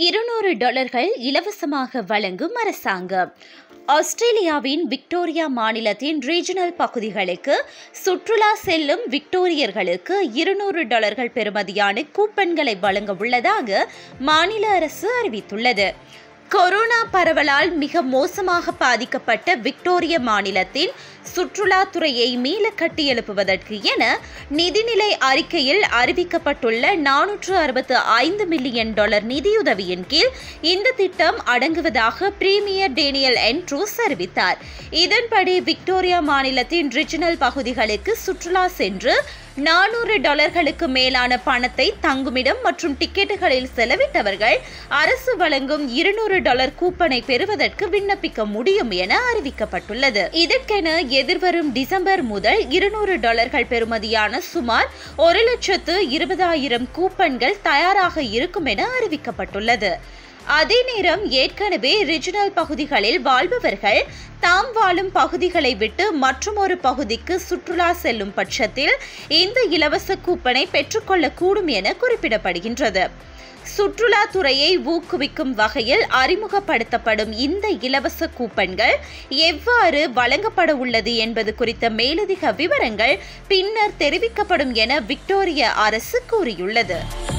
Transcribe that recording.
இருநூறு டாலர்கள் இலவசமாக வழங்கும் அரசாங்கம் ஆஸ்திரேலியாவின் விக்டோரியா மாநிலத்தின் ரீஜனல் பகுதிகளுக்கு சுற்றுலா செல்லும் விக்டோரியர்களுக்கு இருநூறு டாலர்கள் பெறுமதியான கூப்பன்களை வழங்க உள்ளதாக மாநில அரசு அறிவித்துள்ளது கொரோனா பரவலால் மிக மோசமாக பாதிக்கப்பட்ட விக்டோரிய மாநிலத்தின் சுற்றுலாத்துறையை மீள கட்டியெழுப்புவதற்கு என நிதிநிலை அறிக்கையில் அறிவிக்கப்பட்டுள்ள நானூற்று அறுபத்து ஐந்து மில்லியன் டாலர் நிதியுதவியின் கீழ் இந்த திட்டம் அடங்குவதாக பிரீமியர் டேனியல் என்ட்ரூஸ் அறிவித்தார் இதன்படி விக்டோரியா மாநிலத்தின் ரிஜினல் பகுதிகளுக்கு சுற்றுலா சென்று நானூறு டாலர்களுக்கு மேலான பணத்தை தங்குமிடம் மற்றும் டிக்கெட்டுகளில் செலவிட்டவர்கள் அரசு வழங்கும் இருநூறு டாலர் கூப்பனை பெறுவதற்கு விண்ணப்பிக்க முடியும் என அறிவிக்கப்பட்டுள்ளது இதற்கென எதிர்வரும் டிசம்பர் முதல் இருநூறு டாலர்கள் பெறுமதியான சுமார் ஒரு லட்சத்து இருபதாயிரம் கூப்பன்கள் தயாராக இருக்கும் என அறிவிக்கப்பட்டுள்ளது அதே நேரம் ஏற்கனவே ரிஜினல் பகுதிகளில் வாழ்பவர்கள் தாம் வாழும் பகுதிகளை விட்டு மற்றொரு பகுதிக்கு சுற்றுலா செல்லும் பட்சத்தில் இந்த இலவச கூப்பனை பெற்றுக்கொள்ளக்கூடும் என குறிப்பிடப்படுகின்றது சுற்றுலாத்துறையை ஊக்குவிக்கும் வகையில் அறிமுகப்படுத்தப்படும் இந்த இலவச கூப்பன்கள் எவ்வாறு வழங்கப்பட உள்ளது என்பது குறித்த மேலதிக விவரங்கள் பின்னர் தெரிவிக்கப்படும் என விக்டோரிய அரசு கூறியுள்ளது